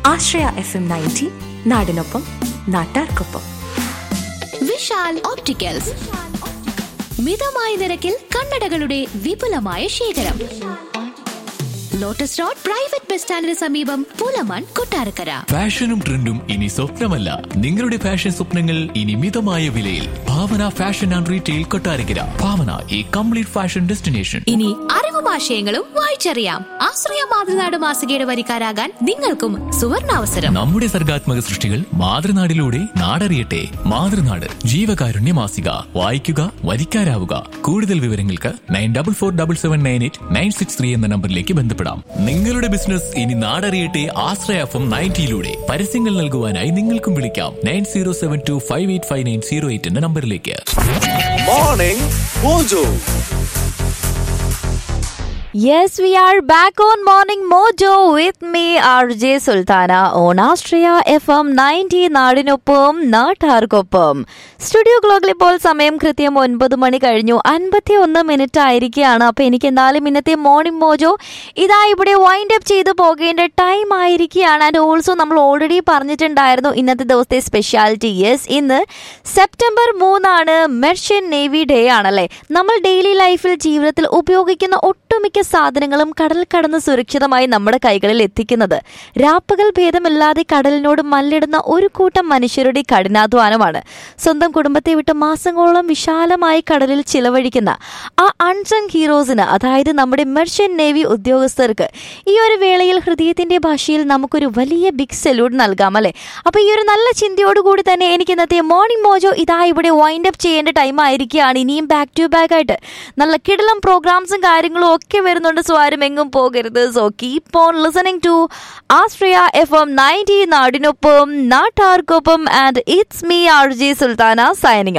ആശ്രയ F M ninety നാടിനൊപ്പം നാട്ടാർക്കൊപ്പം Vishal opticals മിതമായ നിരക്കിൽ കണ്ണടകളുടെ വിപുലമായ ശേഖരം ലോട്ടസ് റോഡ് പ്രൈവറ്റ് ബസ് സ്റ്റാൻഡിന് സമീപം പൂലമൺ കൊട്ടാരക്കര ഫാഷനും ട്രെൻഡും ഇനി സ്വപ്നമല്ല നിങ്ങളുടെ ഫാഷൻ സ്വപ്നങ്ങൾ ഇനി മിതമായ വിലയിൽ Bhavana fashion and retail Kottarakkara Bhavana ഈ കംപ്ലീറ്റ് ഫാഷൻ ഡെസ്റ്റിനേഷൻ ഇനി അറിവും ആശയങ്ങളും വായിച്ചറിയാം ആശ്രയ മാതൃനാട് മാസികയുടെ വരിക്കാരാകാൻ നിങ്ങൾക്കും സുവർണാവസരം നമ്മുടെ സർഗാത്മക സൃഷ്ടികൾ മാതൃനാടിലൂടെ നാടറിയട്ടെ മാതൃനാട് ജീവകാരുണ്യ മാസിക വായിക്കുക വരിക്കാരാവുക കൂടുതൽ വിവരങ്ങൾക്ക് nine double four double seven nine eight nine six three എന്ന നമ്പറിലേക്ക് ബന്ധപ്പെടാം നിങ്ങളുടെ ബിസിനസ് ഇനി നാടറിയട്ടെ ആശ്രയ എഫ് എം നയൻറ്റിയിലൂടെ പരസ്യങ്ങൾ നൽകുവാനായി നിങ്ങൾക്കും വിളിക്കാം nine zero seven two five eight five nine zero eight എന്ന നമ്പറിലേക്ക് Morning Mojo. Yes, we are back on Morning Mojo with me, RJ Sultana, on Astria FM 90 നാടിനൊപ്പം നാട്ടാർക്കൊപ്പം സ്റ്റുഡിയോ ക്ലോക്കിൽ ഇപ്പോൾ സമയം കൃത്യം ഒൻപത് മണി കഴിഞ്ഞു അൻപത്തി ഒന്ന് മിനിറ്റ് ആയിരിക്കുകയാണ് അപ്പൊ എനിക്ക് എന്നാലും ഇന്നത്തെ മോർണിംഗ് മോജോ ഇതാ ഇവിടെ വൈൻഡ് അപ്പ് ചെയ്ത് പോകേണ്ട ടൈം ആയിരിക്കുകയാണ് ആൻഡ് ഓൾസോ നമ്മൾ ഓൾറെഡി പറഞ്ഞിട്ടുണ്ടായിരുന്നു ഇന്നത്തെ ദിവസത്തെ സ്പെഷ്യാലിറ്റി യെസ് ഇന്ന് സെപ്റ്റംബർ മൂന്നാണ് മെർഷ്യൻ നേവി ഡേ ആണല്ലേ നമ്മൾ ഡെയിലി ലൈഫിൽ ജീവിതത്തിൽ ഉപയോഗിക്കുന്ന ഒട്ടുമിക്ക സാധനങ്ങളും കടൽ കടന്ന് സുരക്ഷിതമായി നമ്മുടെ കൈകളിൽ എത്തിക്കുന്നത് രാപ്പകൽ ഭേദമില്ലാതെ കടലിനോട് മല്ലിടുന്ന ഒരു കൂട്ടം മനുഷ്യരുടെ കഠിനാധ്വാനമാണ് സ്വന്തം കുടുംബത്തെ വിട്ട് മാസങ്ങളോളം വിശാലമായി കടലിൽ ചിലവഴിക്കുന്ന ആ അൺസങ് ഹീറോസിന് അതായത് നമ്മുടെ മെർഷ്യൻ നേവി ഉദ്യോഗസ്ഥർക്ക് ഈ ഒരു വേളയിൽ ഹൃദയത്തിന്റെ ഭാഷയിൽ നമുക്കൊരു വലിയ ബിഗ് സല്യൂട്ട് നൽകാം അല്ലെ അപ്പൊ ഈ ഒരു നല്ല ചിന്തയോടുകൂടി തന്നെ എനിക്ക് ഇന്നത്തെ മോർണിംഗ് മോജോ ഇതാ ഇവിടെ വൈൻഡ് അപ്പ് ചെയ്യേണ്ട ടൈം ആയിരിക്കുകയാണ് ഇനിയും ബാക്ക് ടു ബാക്ക് ആയിട്ട് നല്ല കിടലം പ്രോഗ്രാംസും കാര്യങ്ങളും ഒക്കെ വരുന്നുണ്ട് സോ ആരും എങ്ങും പോകരുത് so keep on listening to ആസ്ട്രിയ എഫ് എം നയൻറ്റി നാടിനൊപ്പം നാട്ടാർക്കൊപ്പം and it's me R J Sultana signing